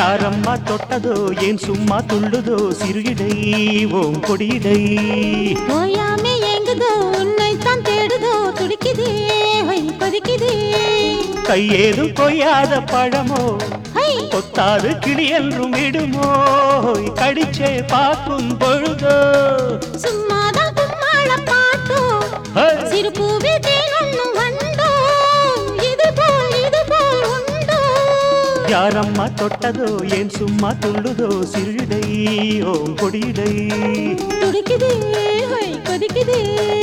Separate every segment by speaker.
Speaker 1: யாரம்மா தொட்டதோ ஏன் சும்மா துள்ளுதோ சிறுகிடை ஓம் கொடியிடை
Speaker 2: ஓயாமே ஏங்குதோ உன்னைத்தான் தேடுதோ துடிக்குதே ஹை கொதிக்குதே
Speaker 1: கையேதும் கொய்யாத பழமோ
Speaker 2: ஹை
Speaker 1: கொத்தாது கிளி என்றும் விடுமோ கடிச்சே பார்க்கும் பொழுதோ
Speaker 2: சும்மாதான் கும்மாள பாட்டோ
Speaker 1: ஹை!
Speaker 2: சிறு பூவில் தேனொன்னும் வண்டோ இது போல் இது போல் உண்டோ
Speaker 1: யாரம்மா தொட்டதோ ஏன் சும்மா துள்ளுதோ சிறுகிடை ஓம் கொடியிடை
Speaker 2: துடிக்குதே ஹை கொதிக்குதே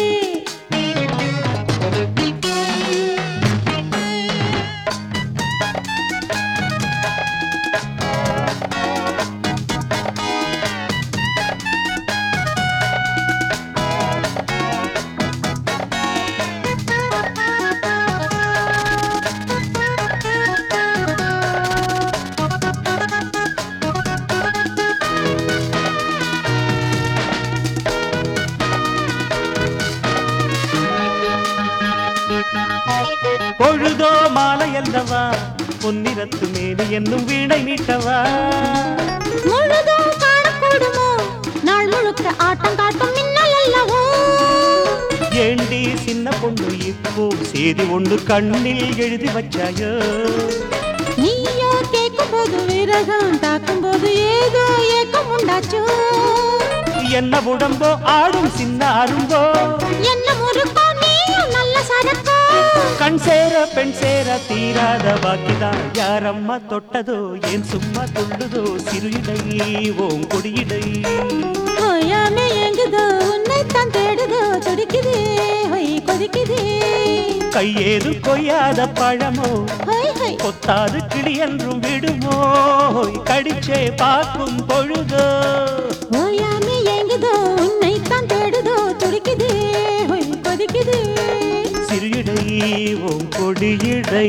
Speaker 1: பொழுதோ மாலை அல்லவா பொன்னிறத்து மேனி என்னும் வீணை மீட்டவா
Speaker 2: முழுதும் காணக்கூடுமோ நாள் முழுக்க ஆட்டம் காட்டும் மின்னல் அல்லவோ
Speaker 1: ஏண்டி சின்ன பொண்ணு இப்போ செய்தி ஒண்ணு கண்ணில் எழுதி வச்சாயோ
Speaker 2: நீயோ கேட்கும் போது விரகம் தாக்கும் போது ஏதோ ஏக்கம் உண்டாச்சோ
Speaker 1: என்ன உடம்போ ஆடும் சின்ன அரும்போ
Speaker 2: என்ன முறுக்கோ நீயும் நல்ல சரக்கோ
Speaker 1: கண் சேர பெண் சேர தீராத பாக்கிதான் யாரம்மா தொட்டதோ ஏன் சும்மா துள்ளுதோ சிறுஇடை ஓம் கொடியிடை
Speaker 2: ஓயாமே எங்குதோ உன்னைத்தான் தேடுதோ துடிக்குதே ஹொய் கொதிக்குதே
Speaker 1: கையேது கொய்யாத பழமோ
Speaker 2: ஹொய் ஹொய்
Speaker 1: கொத்தாது கிளி என்றும் விடுமோ கடிச்சே பார்க்கும் பொழுதோ
Speaker 2: ஓயாமே எங்குதோ உன்னைத்தான் தேடுதோ துடிக்குதே ஹொய் கொதிக்குதே
Speaker 1: சிறுஇடை ஓம் கொடியிடை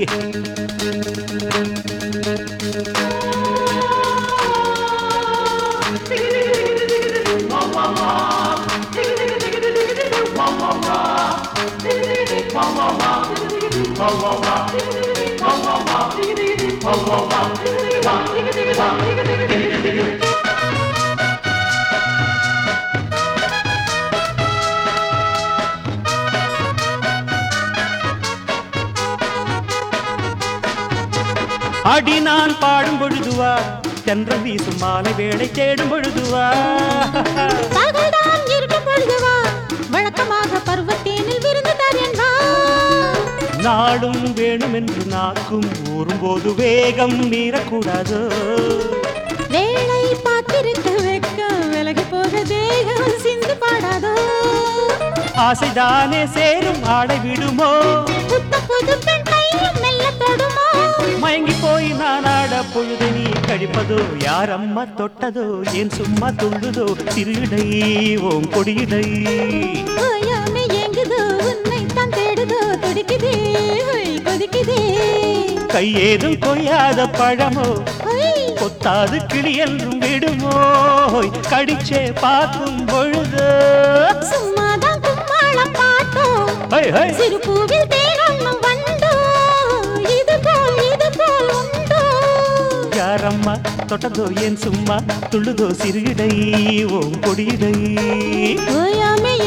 Speaker 1: அடி நான் பாடும் பொழுதுவா தென்றல் வீசும் மாலை வேளை தேடும் பொழுதுவா
Speaker 2: பகல்தான் இருக்கும் பொழுதுவா வழக்கமாக பருவத்தேனில் விருந்து தரேன் வா
Speaker 1: நாடும் வேணும் என்று நாக்கும் ஊறும்போது வேகம் மீறக்கூடாது
Speaker 2: வேளை பார்த்திருக்க வெக்கம் விலகி போக தேகம் சிந்து பாடாதோ
Speaker 1: ஆசைதானே சேரும் ஆடை விடுமோ
Speaker 2: புத்த புது பெண் கையும் மெல்ல தொடுமோ
Speaker 1: மயங்கி போய் நான் ஆட பொழுது நீ கழிப்பதோ யார் அம்மா தொட்டதோ ஏன் சும்மா துள்ளுதோ திருடை ஓம் கொடியிடை
Speaker 2: ஓயாமே எங்குதோ உன்னை தான் தேடுதோ துடிக்குதே ஹொய் கொதிக்குதே
Speaker 1: கையேதும் கொய்யாத பழமோ
Speaker 2: ஹொய்
Speaker 1: கொத்தாது கிளி என்றும் விடுமோ கடிச்சே பார்க்கும் பொழுது
Speaker 2: சும்மாதான் கும்மாள பாட்டோ
Speaker 1: ஹை, ஹை.
Speaker 2: சிறு பூவில் தேனொன்னும் வண்டோ இது போல் இது போல் உண்டோ
Speaker 1: யாரம்மா தொட்டதோ ஏன் சும்மா துள்ளுதோ சிறுகிடை ஓம் கொடியிடை
Speaker 2: ஓயாமே